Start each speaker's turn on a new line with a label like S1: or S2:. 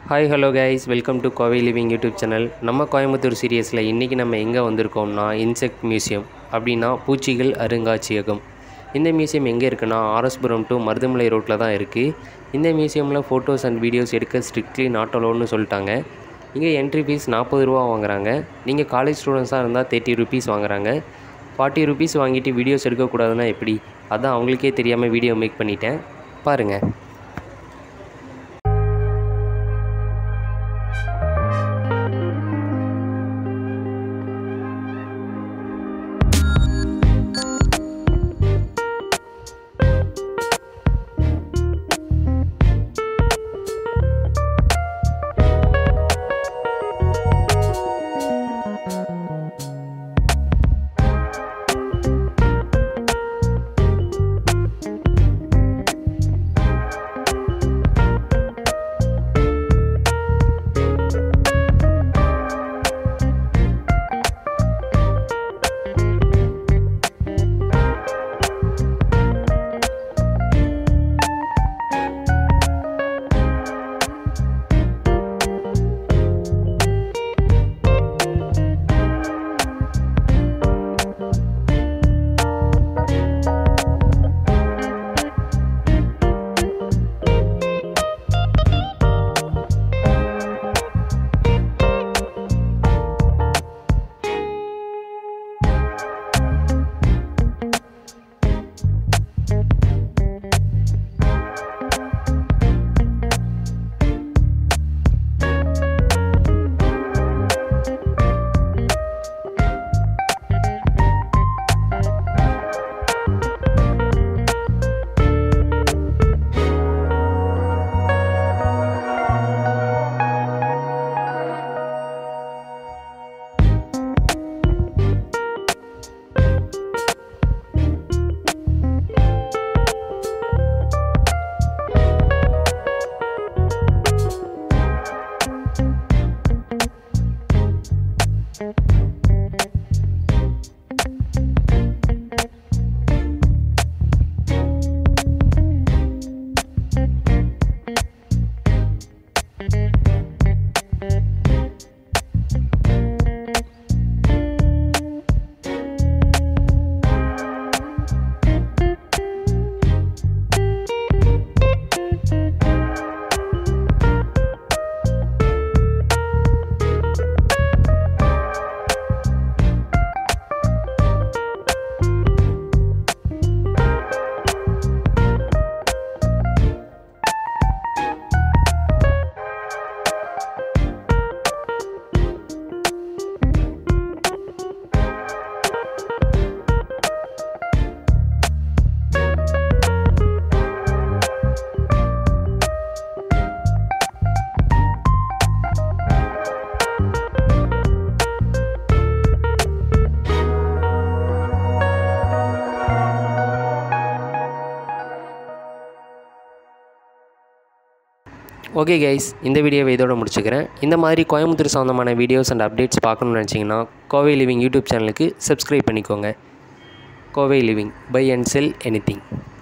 S1: hi hello guys welcome to Kovai living YouTube channel நம்ம கோயம்புத்தூர் சீரியஸில் இன்றைக்கி நம்ம எங்கே வந்திருக்கோம்னா இன்செக்ட் மியூசியம் அப்படின்னா பூச்சிகள் அருங்காட்சியகம் இந்த மியூசியம் எங்கே இருக்குன்னா ஆர்எஸ்புரம் டு மருதமலை ரோட்டில் தான் இருக்குது இந்த மியூசியமில் ஃபோட்டோஸ் அண்ட் வீடியோஸ் எடுக்க ஸ்ட்ரிக்ட்லி நாட் அலோன்னு சொல்லிட்டாங்க இங்கே என்ட்ரி ஃபீஸ் நாற்பது ரூபா வாங்குறாங்க நீங்கள் காலேஜ் ஸ்டூடெண்ட்ஸாக இருந்தால் தேர்ட்டி ருபீஸ் வாங்குறாங்க ஃபார்ட்டி ருபீஸ் வாங்கிட்டு வீடியோஸ் எடுக்கக்கூடாதுன்னா எப்படி அதான் அவங்களுக்கே தெரியாமல் வீடியோ மேக் பண்ணிட்டேன் பாருங்கள் ஓகே கைஸ் இந்த வீடியோவை இதோட முடிச்சுக்கிறேன் இந்த மாதிரி கோயம்புத்தூர் சம்மந்தமான வீடியோஸ் அண்ட் அப்டேட்ஸ் பார்க்கணும்னு நினச்சிங்கன்னா கோவை லிவிங் யூடியூப் சேனலுக்கு சப்ஸ்கிரைப் பண்ணிக்கோங்க கோவை லிவிங் பை அண்ட் செல் எனி